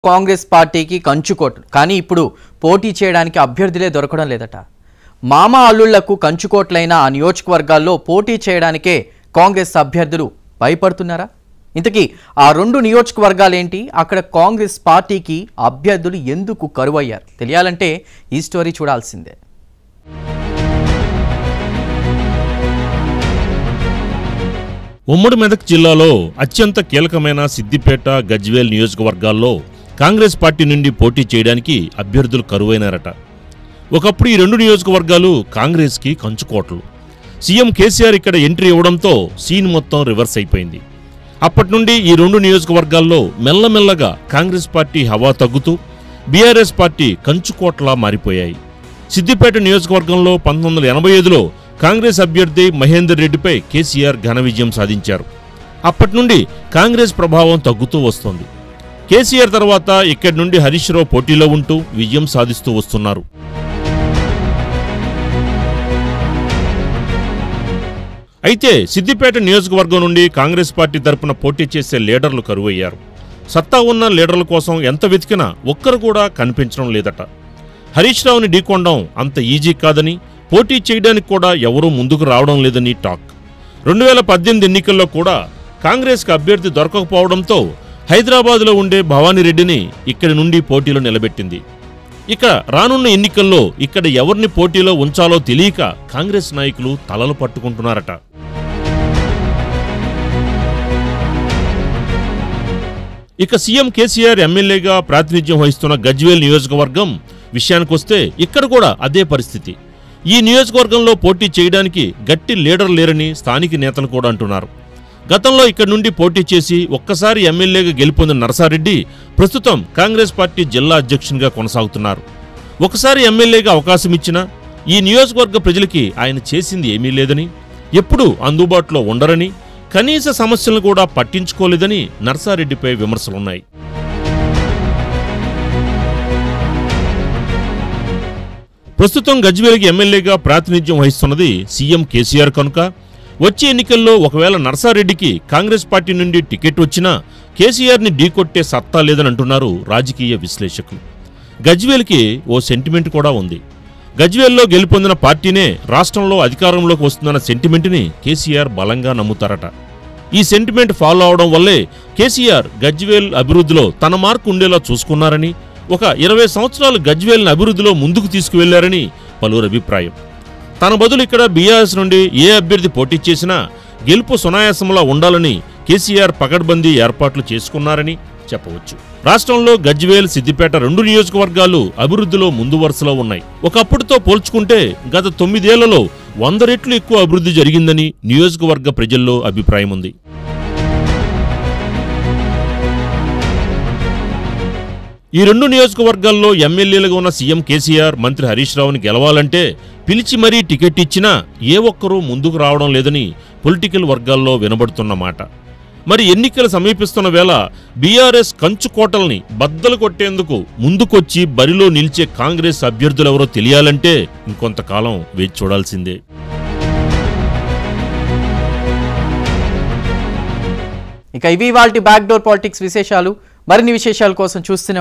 కాంగ్రెస్ పార్టీకి కంచుకోట కానీ ఇప్పుడు పోటీ చేయడానికి అభ్యర్థులే దొరకడం లేదట మామ అల్లుళ్లకు కంచుకోట్లైన ఆ నియోజకవర్గాల్లో పోటీ చేయడానికే కాంగ్రెస్ అభ్యర్థులు భయపడుతున్నారా ఇంతకీ ఆ రెండు నియోజకవర్గాలేంటి అక్కడ కాంగ్రెస్ పార్టీకి అభ్యర్థులు ఎందుకు కరువయ్యారు తెలియాలంటే ఈ స్టోరీ చూడాల్సిందే ఉమ్మడి మెదక్ జిల్లాలో అత్యంత కీలకమైన సిద్దిపేట గజ్వేల్ నియోజకవర్గాల్లో కాంగ్రెస్ పార్టీ నుండి పోటీ చేయడానికి అభ్యర్థులు కరువైనారట ఒకప్పుడు ఈ రెండు నియోజకవర్గాలు కాంగ్రెస్కి కంచుకోటలు సీఎం కేసీఆర్ ఇక్కడ ఎంట్రీ ఇవ్వడంతో సీన్ మొత్తం రివర్స్ అయిపోయింది అప్పటి నుండి ఈ రెండు నియోజకవర్గాల్లో మెల్లమెల్లగా కాంగ్రెస్ పార్టీ హవా తగ్గుతూ బీఆర్ఎస్ పార్టీ కంచుకోట్లా మారిపోయాయి సిద్దిపేట నియోజకవర్గంలో పంతొమ్మిది వందల ఎనభై ఐదులో కాంగ్రెస్ అభ్యర్థి మహేందర్ రెడ్డిపై కేసీఆర్ ఘన విజయం సాధించారు అప్పటి నుండి కాంగ్రెస్ ప్రభావం తగ్గుతూ వస్తోంది కేసీఆర్ తర్వాత ఇక్కడి నుండి హరీష్ రావు పోటీలో ఉంటూ విజయం సాధిస్తూ వస్తున్నారు అయితే సిద్దిపేట నియోజకవర్గం నుండి కాంగ్రెస్ పార్టీ తరపున పోటీ చేసే లీడర్లు కరువయ్యారు సత్తా ఉన్న లీడర్ల కోసం ఎంత వెతికినా ఒక్కరు కూడా కనిపించడం లేదట హరీష్ రావుని ఢీకొనడం అంత ఈజీ కాదని పోటీ చేయడానికి కూడా ఎవరూ ముందుకు రావడం లేదని టాక్ రెండు వేల పద్దెనిమిది ఎన్నికల్లో కూడా కాంగ్రెస్కి అభ్యర్థి దొరకకపోవడంతో హైదరాబాద్లో ఉండే భవానీరెడ్డిని ఇక్కడి నుండి పోటీలో నిలబెట్టింది ఇక రానున్న ఎన్నికల్లో ఇక్కడ ఎవరిని పోటీలో ఉంచాలో తెలియక కాంగ్రెస్ నాయకులు తలలు పట్టుకుంటున్నారట ఇక సీఎం కేసీఆర్ ఎమ్మెల్యేగా ప్రాతినిధ్యం వహిస్తున్న గజ్వేల్ నియోజకవర్గం విషయానికొస్తే ఇక్కడ కూడా అదే పరిస్థితి ఈ నియోజకవర్గంలో పోటీ చేయడానికి గట్టి లీడర్ లేరని స్థానిక నేతలు కూడా అంటున్నారు గతంలో ఇక్కడి నుండి పోటీ చేసి ఒక్కసారి ఎమ్మెల్యేగా గెలుపొందిన నరసారెడ్డి ప్రస్తుతం కాంగ్రెస్ పార్టీ జిల్లా అధ్యక్షునిగా కొనసాగుతున్నారు ఒకసారి ఎమ్మెల్యేగా అవకాశం ఇచ్చినా ఈ నియోజకవర్గ ప్రజలకి ఆయన చేసింది ఏమీ లేదని ఎప్పుడూ అందుబాటులో ఉండరని కనీస సమస్యలను కూడా పట్టించుకోలేదని నర్సారెడ్డిపై విమర్శలున్నాయి ప్రస్తుతం గజ్వేల్కి ఎమ్మెల్యేగా ప్రాతినిధ్యం వహిస్తున్నది సీఎం కేసీఆర్ కనుక వచ్చే ఎన్నికల్లో ఒకవేళ నర్సారెడ్డికి కాంగ్రెస్ పార్టీ నుండి టికెట్ వచ్చినా కేసీఆర్ని ఢీకొట్టే సత్తా లేదని అంటున్నారు రాజకీయ విశ్లేషకులు గజ్వేల్కి ఓ సెంటిమెంట్ కూడా ఉంది గజ్వేల్లో గెలుపొందిన పార్టీనే రాష్ట్రంలో అధికారంలోకి వస్తుందన్న సెంటిమెంట్ని కేసీఆర్ బలంగా నమ్ముతారట ఈ సెంటిమెంట్ ఫాలో అవడం వల్లే కేసీఆర్ గజ్వేల్ అభివృద్ధిలో తన మార్కు ఉండేలా చూసుకున్నారని ఒక ఇరవై సంవత్సరాలు గజ్వేల్ని అభివృద్ధిలో ముందుకు తీసుకువెళ్లారని పలువురు అభిప్రాయం తన బదులు ఇక్కడ బీఆర్ఎస్ నుండి ఏ అభ్యర్థి పోటీ చేసినా గెలుపు సునాయాసంలా ఉండాలని కేసీఆర్ పకడ్బందీ ఏర్పాట్లు చేసుకున్నారని చెప్పవచ్చు రాష్ట్రంలో గజ్వేల్ సిద్దిపేట రెండు నియోజకవర్గాలు అభివృద్ధిలో ముందు వరుసలో ఉన్నాయి ఒకప్పుడుతో పోల్చుకుంటే గత తొమ్మిదేళ్లలో వంద రెట్లు ఎక్కువ అభివృద్ధి జరిగిందని నియోజకవర్గ ప్రజల్లో అభిప్రాయం ఉంది ఈ రెండు నియోజకవర్గాల్లో ఎమ్మెల్యేలుగా ఉన్న సీఎం కేసీఆర్ మంత్రి హరీష్ రావుని గెలవాలంటే పిలిచి మరీ టికెట్ ఇచ్చినా ఏ ఒక్కరూ ముందుకు రావడం లేదని పొలిటికల్ వర్గాల్లో వినబడుతున్న మాట మరి ఎన్నికలు సమీపిస్తున్న వేళ బీఆర్ఎస్ కంచుకోటల్ని బద్దలు కొట్టేందుకు ముందుకొచ్చి బరిలో నిలిచే కాంగ్రెస్ అభ్యర్థులెవరో తెలియాలంటే ఇంకొంతకాలం వేచి చూడాల్సిందే ఇక ఇవి వాళ్ళ బ్యాక్డోర్ పాలిటిక్స్ విశేషాలు మరిన్ని విశేషాల కోసం చూస్తూనే